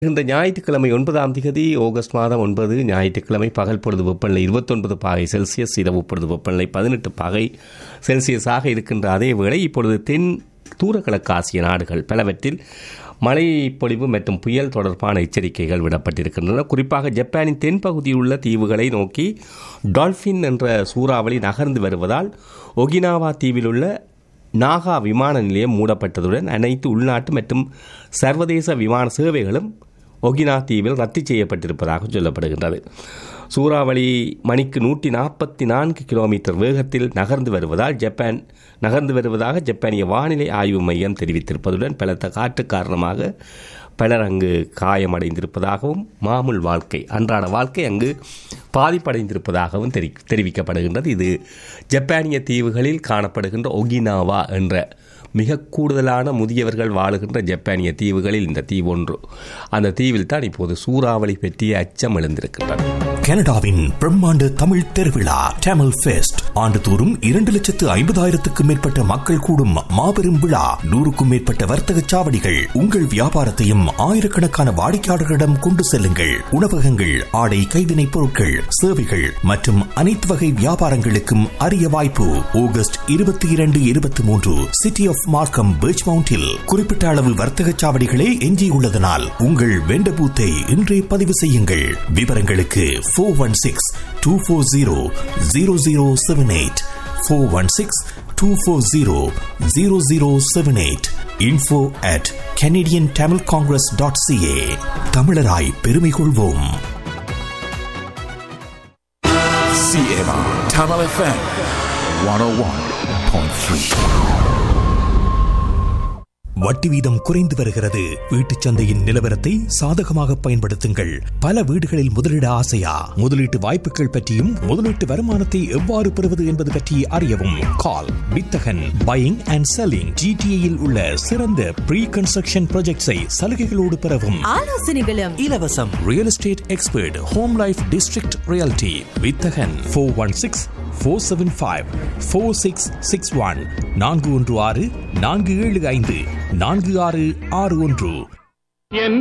இந்த ஞாயிற்றுக்கிழமை ஒன்பதாம் திகதி ஆகஸ்ட் மாதம் ஒன்பது ஞாயிற்றுக்கிழமை பகல் பொழுது வெப்பநிலை இருபத்தொன்பது பாகை செல்சியஸ் இரவு பொழுது வெப்பநிலை பதினெட்டு பாகை செல்சியஸாக இருக்கின்ற அதே வேளை இப்பொழுது தென் தூரக்கிழக்கு ஆசிய நாடுகள் பலவற்றில் மழை பொழிவு மற்றும் புயல் தொடர்பான எச்சரிக்கைகள் விடப்பட்டிருக்கின்றன குறிப்பாக ஜப்பானின் தென்பகுதியில் உள்ள தீவுகளை நோக்கி டால்பின் என்ற சூறாவளி நகர்ந்து வருவதால் ஒகினாவா தீவில் உள்ள நாகா விமான நிலையம் மூடப்பட்டதுடன் அனைத்து உள்நாட்டு மற்றும் சர்வதேச விமான சேவைகளும் ஒகினா தீவில் ரத்து செய்யப்பட்டிருப்பதாக சொல்லப்படுகின்றது சூறாவளி மணிக்கு நூற்றி நாற்பத்தி நான்கு கிலோமீட்டர் வேகத்தில் நகர்ந்து வருவதால் ஜப்பான் நகர்ந்து வருவதாக ஜப்பானிய வானிலை ஆய்வு மையம் தெரிவித்திருப்பதுடன் பலத்த காற்று காரணமாக பலர் அங்கு காயமடைந்திருப்பதாகவும் மாமூல் வாழ்க்கை அன்றாட வாழ்க்கை அங்கு பாதிப்படைந்திருப்பதாகவும் தெரி தெரிவிக்கப்படுகின்றது இது ஜப்பானிய தீவுகளில் காணப்படுகின்ற ஒகினாவா என்ற மிக கூடுதலான முதியவர்கள் வாழுகின்ற ஜப்பானிய தீவுகளில் இந்த தீவு ஒன்று அந்த தீவில் தான் இப்போது சூறாவளி பற்றிய அச்சம் எழுந்திருக்கின்றது கனடாவின் பிரம்மாண்ட தமிழ் திருவிழா டேமல் ஃபெஸ்ட் ஆண்டுதோறும் இரண்டு லட்சத்து ஐம்பதாயிரத்துக்கும் மேற்பட்ட மக்கள் கூடும் மாபெரும் விழா நூறுக்கும் மேற்பட்ட வர்த்தக சாவடிகள் உங்கள் வியாபாரத்தையும் ஆயிரக்கணக்கான வாடிக்கையாளர்களிடம் கொண்டு செல்லுங்கள் உணவகங்கள் ஆடை கைவினைப் பொருட்கள் சேவைகள் மற்றும் அனைத்து வகை வியாபாரங்களுக்கும் அரிய வாய்ப்பு ஆகஸ்ட் இருபத்தி இரண்டு இருபத்தி மூன்று சிட்டி ஆஃப் மார்க்கம் பீச் மவுண்டில் குறிப்பிட்ட அளவு வர்த்தக சாவடிகளே எஞ்சியுள்ளதனால் உங்கள் வெண்ட பூத்தை இன்றே பதிவு செய்யுங்கள் விவரங்களுக்கு four one six two four zero zero zero seven eight four one six two four zero zero zero seven eight info at Canadian Tamil congress dot CA தமிழராய் பெருமை கொள்வோம் CMR Tamil FM 101.3. வட்டி வீதம் குறைந்து வருகிறது வீட்டுச் சந்தையின் நிலவரத்தை சாதகமாக பயன்படுத்துங்கள் பல வீடுகளில் முதலீட ஆசையா முதலீட்டு வாய்ப்புகள் பற்றியும் முதலீட்டு வருமானத்தை எவ்வாறு பெறுவது என்பது பற்றி அறியவும் கால் வித்தகன் பையிங் அண்ட் செல்லிங் ஜிடிஏயில் உள்ள சிறந்த ப்ரீ கன்ஸ்ட்ரக்ஷன் ப்ராஜெக்ட்ஸை சலுகைகளோடு பெறவும் ஆலோசனைகளும் இலவசம் real estate expert home life district reality வித்தகன் four one six four seven five four six six one நான்கு ஒன்று ஆறு நான்கு ஏழு ஐந்து நான்கு ஆறு ஆறு ஒன்று என்